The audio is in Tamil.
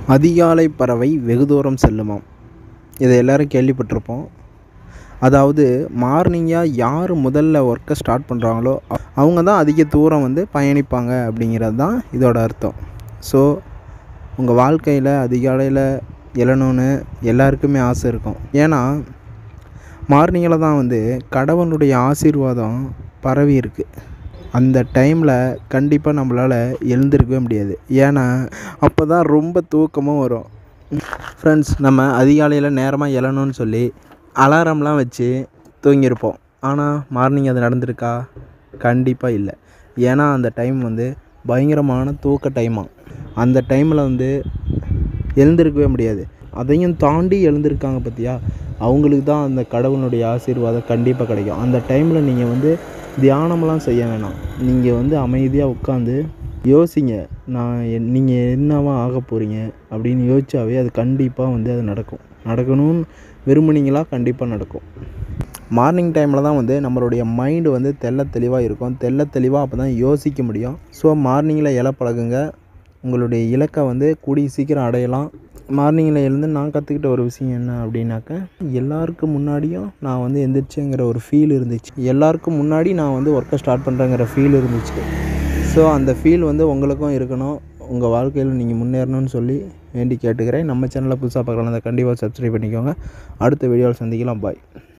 அதிகாலை பறவை வெகு தூரம் செல்லுமாம் இதை எல்லோரும் கேள்விப்பட்டிருப்போம் அதாவது மார்னிங்காக யார் முதல்ல ஒர்க்கை ஸ்டார்ட் பண்ணுறாங்களோ அவங்க தான் அதிக தூரம் வந்து பயணிப்பாங்க அப்படிங்கிறது தான் இதோட அர்த்தம் ஸோ உங்கள் வாழ்க்கையில் அதிகாலையில் எழணும்னு எல்லாருக்குமே ஆசை இருக்கும் ஏன்னா மார்னிங்கில் தான் வந்து கடவுளுடைய ஆசீர்வாதம் பரவி இருக்குது அந்த டைமில் கண்டிப்பாக நம்மளால் எழுந்திருக்கவே முடியாது ஏன்னா அப்போ தான் ரொம்ப தூக்கமும் வரும் ஃப்ரெண்ட்ஸ் நம்ம அதிகாலையில் நேரமாக எழணும்னு சொல்லி அலாரம்லாம் வச்சு தூங்கியிருப்போம் ஆனால் மார்னிங் அது நடந்திருக்கா கண்டிப்பாக இல்லை ஏன்னா அந்த டைம் வந்து பயங்கரமான தூக்க டைமாக அந்த டைமில் வந்து எழுந்திருக்கவே முடியாது அதையும் தாண்டி எழுந்திருக்காங்க பார்த்தியா அவங்களுக்கு தான் அந்த கடவுளுடைய ஆசீர்வாதம் கண்டிப்பாக கிடைக்கும் அந்த டைமில் நீங்கள் வந்து தியானம்லாம் செய்ய வேணாம் நீங்கள் வந்து அமைதியாக உட்காந்து யோசிங்க நான் என் நீங்கள் என்னவா ஆக போகிறீங்க அப்படின்னு யோசிச்சாவே அது கண்டிப்பாக வந்து அது நடக்கும் நடக்கணும்னு விரும்புனீங்களா கண்டிப்பாக நடக்கும் மார்னிங் டைமில் தான் வந்து நம்மளுடைய மைண்டு வந்து தெள்ள தெளிவாக இருக்கும் தெள்ள தெளிவாக அப்போ தான் யோசிக்க முடியும் ஸோ மார்னிங்கில் எழ பழகுங்க உங்களுடைய இலக்கை வந்து கூடிய சீக்கிரம் அடையலாம் மார்னிங்கில் எழுந்து நான் கற்றுக்கிட்ட ஒரு விஷயம் என்ன அப்படின்னாக்க எல்லாருக்கும் முன்னாடியும் நான் வந்து எந்திரிச்சேங்கிற ஒரு ஃபீல் இருந்துச்சு எல்லாருக்கும் முன்னாடி நான் வந்து ஒர்க்கை ஸ்டார்ட் பண்ணுறேங்கிற ஃபீல் இருந்துச்சு ஸோ அந்த ஃபீல் வந்து உங்களுக்கும் இருக்கணும் உங்கள் வாழ்க்கையில் நீங்கள் முன்னேறணும்னு சொல்லி வேண்டி கேட்டுக்கிறேன் நம்ம சேனலில் புதுசாக பார்க்கலாம் அதை கண்டிப்பாக சப்ஸ்கிரைப் பண்ணிக்கோங்க அடுத்த வீடியோவில் சந்திக்கலாம் பாய்